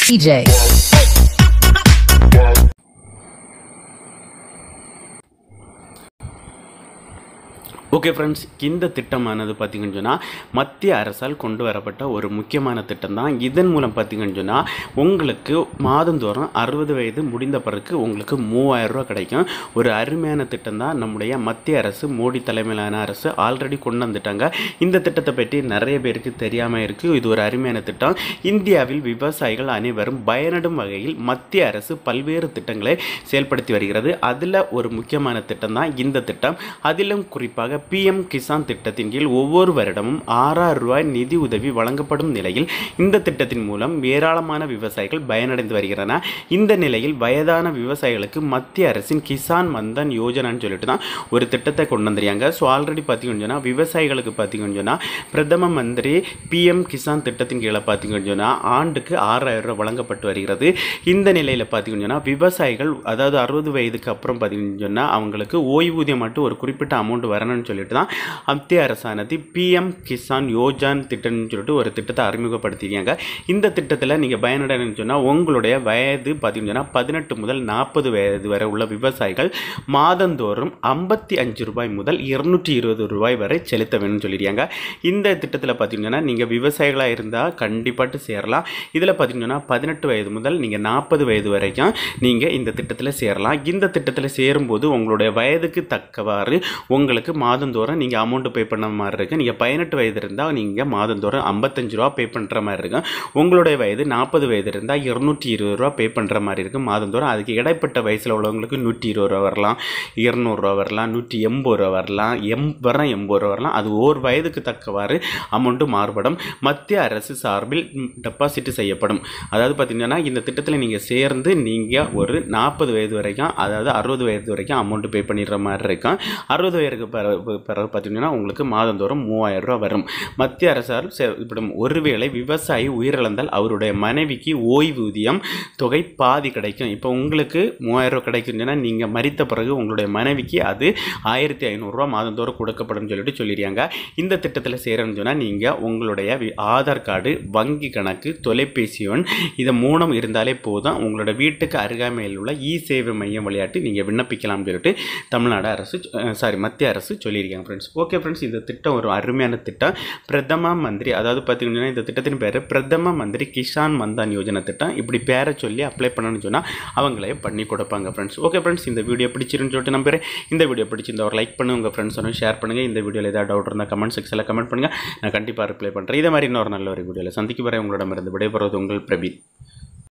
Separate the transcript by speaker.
Speaker 1: DJ.
Speaker 2: Okay friends இந்த திட்டமானது பார்த்தீங்கன்னு சொன்னால் மத்திய அரசால் கொண்டு வரப்பட்ட ஒரு முக்கியமான திட்டம் தான் இதன் மூலம் பார்த்தீங்கன்னு சொன்னால் உங்களுக்கு மாதந்தோறும் அறுபது வயது முடிந்த பிறகு உங்களுக்கு மூவாயிரம் ரூபா கிடைக்கும் ஒரு அருமையான திட்டம் தான் நம்முடைய மத்திய அரசு மோடி தலைமையிலான அரசு ஆல்ரெடி கொண்டு வந்துட்டாங்க இந்த திட்டத்தை பற்றி நிறைய பேருக்கு தெரியாமல் இருக்குது இது ஒரு அருமையான திட்டம் இந்தியாவில் விவசாயிகள் அனைவரும் பயனடும் வகையில் மத்திய அரசு பல்வேறு திட்டங்களை செயல்படுத்தி வருகிறது அதில் ஒரு முக்கியமான திட்டம் தான் இந்த திட்டம் அதிலும் குறிப்பாக பிஎம் கிசான் திட்டத்தின் கீழ் ஒவ்வொரு வருடமும் ஆறாயிரம் ரூபாய் நிதி உதவி வழங்கப்படும் நிலையில் இந்த திட்டத்தின் மூலம் ஏராளமான விவசாயிகள் பயனடைந்து வருகின்றன இந்த நிலையில் வயதான விவசாயிகளுக்கு மத்திய அரசின் கிசான் மந்தன் யோஜனான்னு சொல்லிட்டு தான் ஒரு திட்டத்தை கொண்டு வந்துருக்காங்க ஸோ ஆல்ரெடி பார்த்தீங்கன்னு சொன்னால் விவசாயிகளுக்கு பார்த்தீங்கன்னு சொன்னால் பிரதம மந்திரி பிஎம் கிசான் திட்டத்தின் கீழே பார்த்தீங்கன்னு சொன்னால் ஆண்டுக்கு ஆறாயிரம் ரூபாய் வழங்கப்பட்டு வருகிறது இந்த நிலையில் பார்த்தீங்கன்னு சொன்னால் விவசாயிகள் அதாவது அறுபது வயதுக்கு அப்புறம் பார்த்தீங்கன்னு சொன்னால் அவங்களுக்கு ஓய்வூதியம் மட்டும் ஒரு குறிப்பிட்ட அமௌண்ட் வரணும்னு சொல்லிட்டு தான் மத்திய அரசானது பிஎம் கிசான் யோஜான் திட்டம்னு சொல்லிட்டு ஒரு திட்டத்தை அறிமுகப்படுத்திருக்காங்க இந்த திட்டத்தில் நீங்கள் பயனடைன்னு சொன்னால் உங்களுடைய வயது பார்த்தீங்கன்னு சொன்னால் பதினெட்டு முதல் நாற்பது வயது வரை உள்ள விவசாயிகள் மாதந்தோறும் ஐம்பத்தி அஞ்சு ரூபாய் முதல் இருநூற்றி இருபது ரூபாய் வரை செலுத்த வேணும்னு சொல்லியிருக்காங்க இந்த திட்டத்தில் பார்த்தீங்கன்னா நீங்கள் விவசாயிகளாக இருந்தால் கண்டிப்பாட்டு சேரலாம் இதில் பார்த்தீங்கன்னா பதினெட்டு வயது முதல் நீங்கள் நாற்பது வயது வரைக்கும் நீங்கள் இந்த திட்டத்தில் சேரலாம் இந்த திட்டத்தில் சேரும்போது உங்களுடைய வயதுக்கு தக்கவாறு உங்களுக்கு மாதந்தோறும் நீங்கள் அமௌண்ட் பே பண்ண மாதிரி இருக்குது நீங்கள் பதினெட்டு வயது இருந்தால் நீங்கள் மாதந்தோறும் ஐம்பத்தஞ்சு ரூபா பே பண்ணுற மாதிரி இருக்கும் உங்களுடைய வயது நாற்பது வயது இருந்தால் இருநூற்றி இருபது ரூபா பே பண்ணுற மாதிரி இருக்கும் மாதந்தோறும் அதுக்கு இடைப்பட்ட வயசில் உள்ளவங்களுக்கு நூற்றி இருபது ரூபா வரலாம் இருநூறுவா வரலாம் நூற்றி எண்பது ரூபா வரலாம் எம் வர எண்பது ரூபா வரலாம் அது ஒரு வயதுக்கு தக்கவாறு அமௌண்ட்டு மாறுபடும் மத்திய அரசு சார்பில் டெபாசிட் செய்யப்படும் அதாவது பார்த்தீங்கன்னா இந்த திட்டத்தில் நீங்கள் சேர்ந்து நீங்கள் ஒரு நாற்பது வயது வரைக்கும் அதாவது அறுபது வயது வரைக்கும் அமௌண்ட் பே பண்ணிடுற மாதிரி இருக்கும் அறுபது வயதுக்கு பிறகு பிறகு பார்த்தீங்கன்னா உங்களுக்கு மாதந்தோறும் மூவாயிரம் ரூபா வரும் மத்திய அரசால் செயல்படும் ஒருவேளை விவசாயி உயிரிழந்தால் அவருடைய மனைவிக்கு ஓய்வூதியம் தொகை பாதி கிடைக்கும் இப்போ உங்களுக்கு மூவாயிரம் ரூபா கிடைக்குதுன்னா நீங்கள் மறித்த பிறகு உங்களுடைய மனைவிக்கு அது ஆயிரத்தி ஐநூறுரூவா மாதந்தோறும் கொடுக்கப்படும் சொல்லிட்டு சொல்லிடுறாங்க இந்த திட்டத்தில் சேரணும்னு சொன்னால் நீங்கள் உங்களுடைய வி- ஆதார் கார்டு வங்கி கணக்கு தொலைபேசி எண் இதை மூணும் இருந்தாலே போதும் உங்களோட வீட்டுக்கு அருகாமையில் உள்ள இ சேவை மையம் விளையாட்டு நீங்கள் விண்ணப்பிக்கலாம்னு சொல்லிட்டு தமிழ்நாடு அரசு சாரி மத்திய அரசு சொல்லியிருக்காங்க ஃப்ரெண்ட்ஸ் ஓகே ஃப்ரெண்ட்ஸ் இந்த திட்டம் ஒரு அருமையான திட்டம் பிரதம மந்திரி அதாவது பார்த்தீங்கன்னா இந்த திட்டத்தின் பேர் பிரதம மந்திரி கிஷான் மந்தான் யோஜனா திட்டம் இப்படி பேரை சொல்லி அப்ளை பண்ணணும்னு சொன்னால் அவங்களே பண்ணி கொடுப்பாங்க ஃப்ரெண்ட்ஸ் ஓகே ஃப்ரெண்ட்ஸ் இந்த வீடியோ பிடிச்சிருன்னு சொல்லிட்டு நம்புறேன் இந்த வீடியோ பிடிச்சிருந்தா ஒரு லைக் பண்ணுங்க உங்கள் ஃப்ரெண்ட்ஸோட ஷேர் பண்ணுங்கள் இந்த வீடியோவில் ஏதாவது டவுட் இருந்தால் கமெண்ட் செக்ஷனில் கமெண்ட் பண்ணுங்கள் நான் கண்டிப்பாக ரிப்ளை பண்ணுறேன் இதே மாதிரி இன்னொரு நல்ல ஒரு வீடியோவில் சந்திக்கு வரை உங்களிடமிருந்து விடைபெறுவது உங்கள் பிரபீத்